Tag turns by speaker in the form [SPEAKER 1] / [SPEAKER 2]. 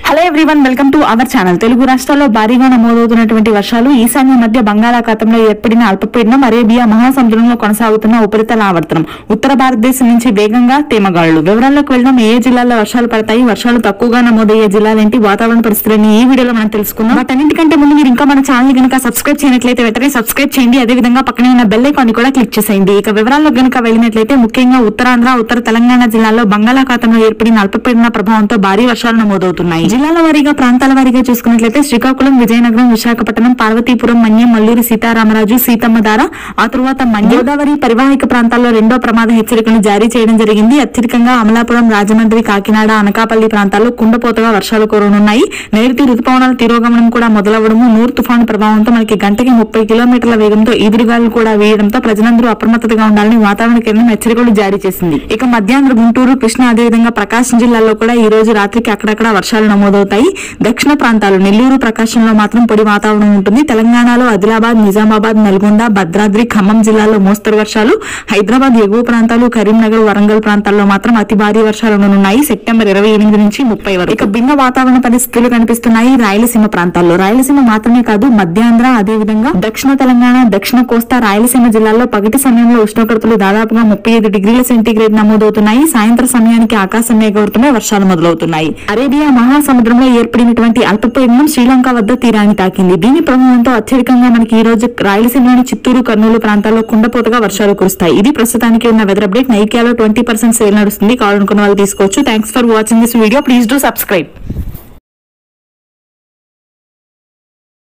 [SPEAKER 1] hello everyone welcome to our channel Telugu రాష్ట్రాల్లో భారీగా నమోదవుతున్నటువంటి వర్షాలు ఈశాన్య మధ్య బంగాళాఖాతంలో ఏర్పడిన అల్పపీడనం అరేబియా మహాసముద్రంలో కొనసాగుతున్న ఉపరితల ఆవర్తనం ఉత్తర భారతదేశం నుంచి వేగంగా తేమగాళ్లు వివరాల్లోకి వెళ్దాం ఏ జిల్లాల్లో వర్షాలు పడతాయి వర్షాలు తక్కువగా నమోదయ్యే జిల్లాలేంటి వాతావరణ పరిస్థితులని ఈ వీడియోలో మనం తెలుసుకుందాం బట్ అన్నింటికంటే ముందు మీరు ఇంకా మన ఛానల్ కనుక సబ్స్క్రైబ్ చేయనట్లయితే వెంటనే సబ్స్క్రైబ్ చేయండి అదే విధంగా పక్కనే ఉన్న బెల్ ఐకాన్ కూడా క్లిక్ చేసేయండి ఇక వివరాల్లో గనుక వెళ్ళినట్లయితే ముఖ్యంగా ఉత్తరాంధ్ర ఉత్తర తెలంగాణ జిల్లాల్లో బంగాళాఖాతంలో ఏర్పడిన అల్పపీడన ప్రభావంతో భారీ వర్షాలు నమోదవుతున్నాయి జిల్లాల వారీగా ప్రాంతాల వారీగా చూసుకున్నట్లయితే శ్రీకాకుళం విజయనగరం విశాఖపట్నం పార్వతీపురం మన్యం మల్లూరు సీతారామరాజు సీతమ్మ దార ఆ తరువాత మన్యం గోదావరి పరివాహిక ప్రాంతాల్లో రెండో ప్రమాద హెచ్చరికలను జారీ చేయడం జరిగింది అత్యధికంగా అమలాపురం రాజమండ్రి కాకినాడ అనకాపల్లి ప్రాంతాల్లో కుండపోతగా వర్షాలు కురవనున్నాయి నైరుతి రుతుపవనాల తిరోగమనం కూడా మొదలవడము నూరు తుఫాను ప్రభావంతో మనకి గంటకి ముప్పై కిలోమీటర్ల వేగంతో ఈదురుగాలు కూడా వేయడంతో ప్రజలందరూ అప్రమత్తతగా ఉండాలని వాతావరణ కేంద్రం హెచ్చరికలు జారీ చేసింది ఇక మధ్యాహ్నం గుంటూరు కృష్ణా అదేవిధంగా ప్రకాశం జిల్లాల్లో కూడా ఈ రోజు రాత్రికి అక్కడక్కడ వర్షాలు నమోదవుతాయి దక్షిణ ప్రాంతాలు నెల్లూరు ప్రకాశంలో మాత్రం పొడి వాతావరణం ఉంటుంది తెలంగాణలో ఆదిలాబాద్ నిజామాబాద్ నల్గొండ భద్రాద్రి ఖమ్మం జిల్లాల్లో మోస్తరు వర్షాలు హైదరాబాద్ ఎగువ ప్రాంతాలు కరీంనగర్ వరంగల్ ప్రాంతాల్లో మాత్రం అతి భారీ వర్షాలు ఉండనున్నాయి సెప్టెంబర్ ఇరవై ఎనిమిది నుంచి ముప్పై వరకు ఇక భిన్న వాతావరణ పరిస్థితులు కనిపిస్తున్నాయి రాయలసీమ ప్రాంతాల్లో రాయలసీమ మాత్రమే కాదు మధ్యాంధ్ర అదేవిధంగా దక్షిణ తెలంగాణ దక్షిణ కోస్తా రాయలసీమ జిల్లాల్లో పగటి సమయంలో ఉష్ణోగ్రతలు దాదాపుగా ముప్పై ఐదు డిగ్రీల సెంటీగ్రేడ్ నమోదవుతున్నాయి సాయంత్రం సమయానికి ఆకాశం మేఘవృతమై వర్షాలు మొదలవుతున్నాయి అరేబియా మహాసముద్రంలో ఏర్పడినటువంటి అల్పపీడనం శ్రీలంక వద్ద తీరాన్ని తాకింది దీని ప్రభావంతో అత్యధికంగా మనకి ఈ రోజు రాయలసీమలోని చిత్తూరు కర్నూలు ప్రాంతాల్లో కుండపోతగా వర్షాలు కురుస్తాయి ఇది ప్రస్తుతానికి ఉన్న వెదర్ అప్డేట్ నైకియాలో ట్వంటీ పర్సెంట్ సేల్ నడుస్తుంది కావాలనుకున్న వాళ్ళు తీసుకోవచ్చు thanks for watching this video please do subscribe